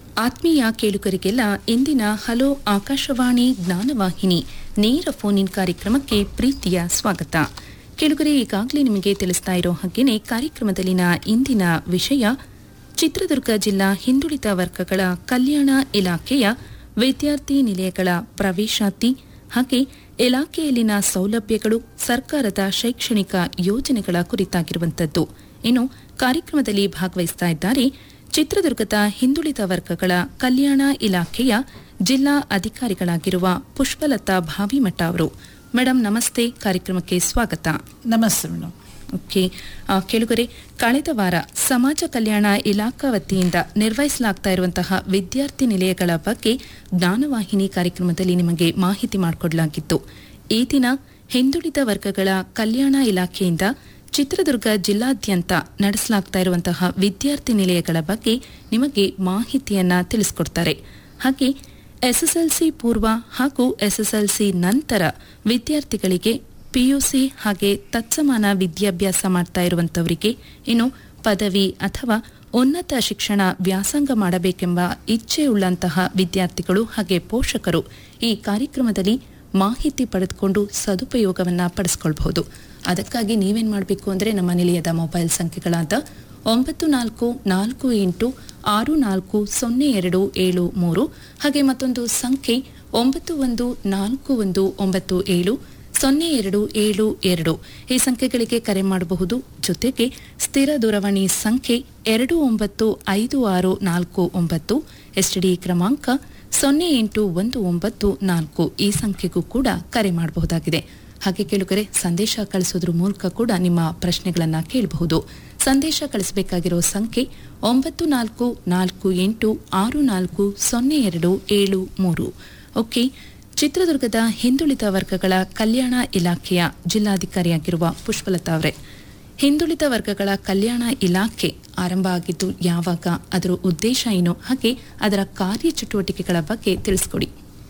ಆತ್ಮೀಯ ಕೇಳುಗರಿಗೆಲ್ಲ ಇಂದಿನ ಹಲೋ ಆಕಾಶವಾಣಿ ಜ್ಞಾನವಾಹಿನಿ ನೇರ ಫೋನ್ ಇನ್ ಕಾರ್ಯಕ್ರಮಕ್ಕೆ ಪ್ರೀತಿಯ ಸ್ವಾಗತ ಕೇಳುಗರೆ ಈಗಾಗಲೇ ನಿಮಗೆ ತಿಳಿಸ್ತಾ ಇರೋ ಹಾಗೇನೆ ಕಾರ್ಯಕ್ರಮದಲ್ಲಿನ ಇಂದಿನ ವಿಷಯ ಚಿತ್ರದುರ್ಗ ಜಿಲ್ಲಾ ಹಿಂದುಳಿದ ವರ್ಗಗಳ ಕಲ್ಯಾಣ ಇಲಾಖೆಯ ವಿದ್ಯಾರ್ಥಿ ನಿಲಯಗಳ ಪ್ರವೇಶಾತಿ ಹಾಗೆ ಇಲಾಖೆಯಲ್ಲಿನ ಸೌಲಭ್ಯಗಳು ಸರ್ಕಾರದ ಶೈಕ್ಷಣಿಕ ಯೋಜನೆಗಳ ಕುರಿತಾಗಿರುವಂತದ್ದು ಇನ್ನು ಕಾರ್ಯಕ್ರಮದಲ್ಲಿ ಭಾಗವಹಿಸ್ತಾ ಇದ್ದಾರೆ ಚಿತ್ರದುರ್ಗದ ಹಿಂದುಳಿದ ವರ್ಗಗಳ ಕಲ್ಯಾಣ ಇಲಾಖೆಯ ಜಿಲ್ಲಾ ಅಧಿಕಾರಿಗಳಾಗಿರುವ ಪುಷ್ಪಲತಾ ಭಾವಿಮಠ ಅವರು ಮೇಡಮ್ ನಮಸ್ತೆ ಕಾರ್ಯಕ್ರಮಕ್ಕೆ ಸ್ವಾಗತ ನಮಸ್ತೆ ಮೇಡಮ್ ಓಕೆ ಆ, ಕೇಳುಗರೆ ಕಳೆದ ವಾರ ಸಮಾಜ ಕಲ್ಯಾಣ ಇಲಾಖಾ ವತಿಯಿಂದ ನಿರ್ವಹಿಸಲಾಗ್ತಾ ಇರುವಂತಹ ವಿದ್ಯಾರ್ಥಿ ನಿಲಯಗಳ ಬಗ್ಗೆ ಜ್ಞಾನವಾಹಿನಿ ಕಾರ್ಯಕ್ರಮದಲ್ಲಿ ನಿಮಗೆ ಮಾಹಿತಿ ಮಾಡಿಕೊಡಲಾಗಿತ್ತು ಈ ದಿನ ಹಿಂದುಳಿದ ವರ್ಗಗಳ ಕಲ್ಯಾಣ ಇಲಾಖೆಯಿಂದ ಚಿತ್ರದುರ್ಗ ಜಿಲ್ಲಾದ್ಯಂತ ನಡೆಸಲಾಗ್ತಾ ಇರುವಂತಹ ವಿದ್ಯಾರ್ಥಿ ನಿಲಯಗಳ ಬಗ್ಗೆ ನಿಮಗೆ ಮಾಹಿತಿಯನ್ನ ತಿಳಿಸ್ಕೊಡ್ತಾರೆ ಹಾಗೆ ಎಸ್ಎಸ್ಎಲ್ಸಿ ಪೂರ್ವ ಹಾಗೂ ಎಸ್ಎಸ್ಎಲ್ಸಿ ನಂತರ ವಿದ್ಯಾರ್ಥಿಗಳಿಗೆ ಪಿಯುಸಿ ಹಾಗೆ ತತ್ಸಮಾನ ವಿದ್ಯಾಭ್ಯಾಸ ಮಾಡ್ತಾ ಇರುವಂತವರಿಗೆ ಇನ್ನು ಪದವಿ ಅಥವಾ ಉನ್ನತ ಶಿಕ್ಷಣ ವ್ಯಾಸಂಗ ಮಾಡಬೇಕೆಂಬ ಇಚ್ಛೆಯುಳ್ಳಂತಹ ವಿದ್ಯಾರ್ಥಿಗಳು ಹಾಗೆ ಪೋಷಕರು ಈ ಕಾರ್ಯಕ್ರಮದಲ್ಲಿ ಮಾಹಿತಿ ಪಡೆದುಕೊಂಡು ಸದುಪಯೋಗವನ್ನ ಪಡಿಸ್ಕೊಳ್ಬಹುದು ಅದಕ್ಕಾಗಿ ನೀವೇನ್ ಮಾಡಬೇಕು ಅಂದ್ರೆ ನಮ್ಮ ನಿಲಯದ ಮೊಬೈಲ್ ಸಂಖ್ಯೆಗಳಾದ ಒಂಬತ್ತು ನಾಲ್ಕು ನಾಲ್ಕು ಎಂಟು ಆರು ನಾಲ್ಕು ಸೊನ್ನೆ ಎರಡು ಏಳು ಮೂರು ಹಾಗೆ ಮತ್ತೊಂದು ಸಂಖ್ಯೆ ಒಂಬತ್ತು ಒಂದು ನಾಲ್ಕು ಒಂದು ಒಂಬತ್ತು ಏಳು ಸೊನ್ನೆ ಎರಡು ಏಳು ಎರಡು ಈ ಸಂಖ್ಯೆಗಳಿಗೆ ಕರೆ ಮಾಡಬಹುದು ಜೊತೆಗೆ ಸ್ಥಿರ ದೂರವಾಣಿ ಸಂಖ್ಯೆ ಎರಡು ಒಂಬತ್ತು ಐದು ಆರು ನಾಲ್ಕು ಒಂಬತ್ತು ಎಸ್ಟಿಡಿ ಕ್ರಮಾಂಕ ಸೊನ್ನೆ ಎಂಟು ಒಂದು ಒಂಬತ್ತು ನಾಲ್ಕು ಈ ಸಂಖ್ಯೆಗೂ ಕೂಡ ಕರೆ ಮಾಡಬಹುದಾಗಿದೆ ಹಾಗೆ ಕೇಳುಗರೆ ಸಂದೇಶ ಕಳಿಸೋದ್ರ ಮೂಲಕ ಕೂಡ ನಿಮ್ಮ ಪ್ರಶ್ನೆಗಳನ್ನ ಕೇಳಬಹುದು ಸಂದೇಶ ಕಳಿಸಬೇಕಾಗಿರೋ ಸಂಖ್ಯೆ ಒಂಬತ್ತು ನಾಲ್ಕು ನಾಲ್ಕು ಎಂಟು ಆರು ನಾಲ್ಕು ಸೊನ್ನೆ ಎರಡು ಏಳು ಮೂರು ಓಕೆ ಚಿತ್ರದುರ್ಗದ ಹಿಂದುಳಿದ ವರ್ಗಗಳ ಕಲ್ಯಾಣ ಇಲಾಖೆಯ ಜಿಲ್ಲಾಧಿಕಾರಿಯಾಗಿರುವ ಪುಷ್ಪಲತಾ ಅವರೇ ಹಿಂದುಳಿದ ವರ್ಗಗಳ ಕಲ್ಯಾಣ ಇಲಾಖೆ ಆರಂಭ ಆಗಿದ್ದು ಯಾವಾಗ ಅದರ ಉದ್ದೇಶ ಏನು ಹಾಗೆ ಅದರ ಕಾರ್ಯಚಟುವಟಿಕೆಗಳ ಬಗ್ಗೆ ತಿಳಿಸ್ಕೊಡಿ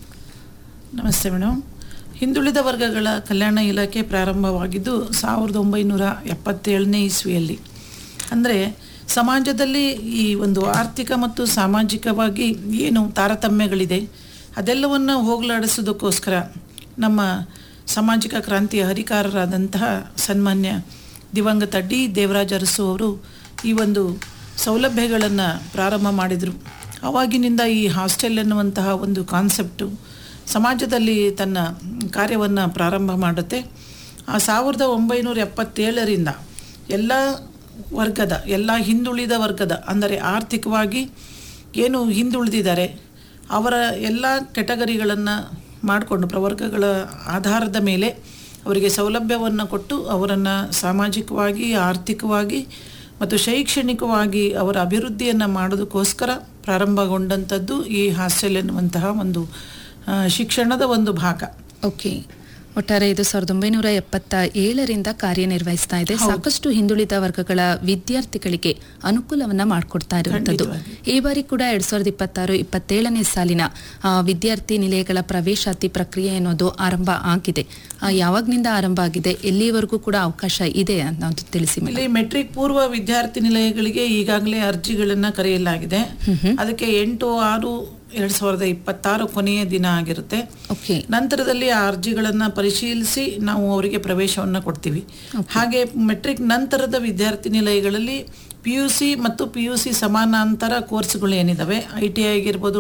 ನಮಸ್ತೆ ಮೇಡಮ್ ಹಿಂದುಳಿದ ವರ್ಗಗಳ ಕಲ್ಯಾಣ ಇಲಾಖೆ ಪ್ರಾರಂಭವಾಗಿದ್ದು ಸಾವಿರದ ಒಂಬೈನೂರ ಎಪ್ಪತ್ತೇಳನೇ ಇಸ್ವಿಯಲ್ಲಿ ಅಂದರೆ ಸಮಾಜದಲ್ಲಿ ಈ ಒಂದು ಆರ್ಥಿಕ ಮತ್ತು ಸಾಮಾಜಿಕವಾಗಿ ಏನು ತಾರತಮ್ಯಗಳಿದೆ ಅದೆಲ್ಲವನ್ನು ಹೋಗಲಾಡಿಸೋದಕ್ಕೋಸ್ಕರ ನಮ್ಮ ಸಾಮಾಜಿಕ ಕ್ರಾಂತಿಯ ಹರಿಕಾರರಾದಂತಹ ಸನ್ಮಾನ್ಯ ದಿವಂಗತ ಡಿ ದೇವರಾಜ ಅರಸು ಅವರು ಈ ಒಂದು ಸೌಲಭ್ಯಗಳನ್ನು ಪ್ರಾರಂಭ ಮಾಡಿದರು ಆವಾಗಿನಿಂದ ಈ ಹಾಸ್ಟೆಲ್ ಎನ್ನುವಂತಹ ಒಂದು ಕಾನ್ಸೆಪ್ಟು ಸಮಾಜದಲ್ಲಿ ತನ್ನ ಕಾರ್ಯವನ್ನು ಪ್ರಾರಂಭ ಮಾಡುತ್ತೆ ಆ ಸಾವಿರದ ಒಂಬೈನೂರ ಎಪ್ಪತ್ತೇಳರಿಂದ ಎಲ್ಲ ವರ್ಗದ ಎಲ್ಲ ಹಿಂದುಳಿದ ವರ್ಗದ ಅಂದರೆ ಆರ್ಥಿಕವಾಗಿ ಏನು ಹಿಂದುಳಿದಿದ್ದಾರೆ ಅವರ ಎಲ್ಲ ಕೆಟಗರಿಗಳನ್ನು ಮಾಡಿಕೊಂಡು ಪ್ರವರ್ಗಗಳ ಆಧಾರದ ಮೇಲೆ ಅವರಿಗೆ ಸೌಲಭ್ಯವನ್ನು ಕೊಟ್ಟು ಅವರನ್ನು ಸಾಮಾಜಿಕವಾಗಿ ಆರ್ಥಿಕವಾಗಿ ಮತ್ತು ಶೈಕ್ಷಣಿಕವಾಗಿ ಅವರ ಅಭಿವೃದ್ಧಿಯನ್ನು ಮಾಡೋದಕ್ಕೋಸ್ಕರ ಪ್ರಾರಂಭಗೊಂಡಂಥದ್ದು ಈ ಹಾಸ್ಟೆಲ್ ಎನ್ನುವಂತಹ ಒಂದು ಆ, ಶಿಕ್ಷಣದ ಒಂದು ಭಾಗ ಓಕೆ ಒಟ್ಟಾರೆ ಇದು ಸಾವಿರದ ಒಂಬೈನೂರ ಎಪ್ಪತ್ತ ಏಳರಿಂದ ಕಾರ್ಯನಿರ್ವಹಿಸ್ತಾ ಇದೆ ಸಾಕಷ್ಟು ಹಿಂದುಳಿದ ವರ್ಗಗಳ ವಿದ್ಯಾರ್ಥಿಗಳಿಗೆ ಅನುಕೂಲವನ್ನ ಮಾಡಿಕೊಡ್ತಾ ಇರುವಂತದ್ದು ಈ ಬಾರಿ ಕೂಡ ಎರಡ್ ಸಾವಿರದ ಇಪ್ಪತ್ತಾರು ಇಪ್ಪತ್ತೇಳನೇ ಸಾಲಿನ ಆ, ವಿದ್ಯಾರ್ಥಿ ನಿಲಯಗಳ ಪ್ರವೇಶಾತಿ ಪ್ರಕ್ರಿಯೆ ಅನ್ನೋದು ಆರಂಭ ಆಗಿದೆ ಆ, ಯಾವಾಗ್ನಿಂದ ಆರಂಭ ಆಗಿದೆ ಎಲ್ಲಿವರೆಗೂ ಕೂಡ ಅವಕಾಶ ಇದೆ ಅನ್ನೋದು ತಿಳಿಸಿ ಮೇಡಮ್. ಇಲ್ಲಿ ಮೆಟ್ರಿಕ್ ಪೂರ್ವ ವಿದ್ಯಾರ್ಥಿ ನಿಲಯಗಳಿಗೆ ಈಗಾಗಲೇ ಅರ್ಜಿಗಳನ್ನು ಕರೆಯಲಾಗಿದೆ ಅದಕ್ಕೆ ಎಂಟು ಆರು ಎರಡ್ ಸಾವಿರದ ಇಪ್ಪತ್ತಾರು ಕೊನೆಯ ದಿನ ಆಗಿರುತ್ತೆ ಓಕೆ ನಂತರದಲ್ಲಿ ಆ ಅರ್ಜಿಗಳನ್ನು ಪರಿಶೀಲಿಸಿ ನಾವು ಅವರಿಗೆ ಪ್ರವೇಶವನ್ನು ಕೊಡ್ತೀವಿ ಹಾಗೆ ಮೆಟ್ರಿಕ್ ನಂತರದ ವಿದ್ಯಾರ್ಥಿ ನಿಲಯಗಳಲ್ಲಿ ಪಿ ಯು ಸಿ ಮತ್ತು ಪಿ ಯು ಸಿ ಸಮಾನಾಂತರ ಕೋರ್ಸ್ಗಳು ಏನಿದಾವೆ ಐ ಟಿ ಐ ಆಗಿರ್ಬೋದು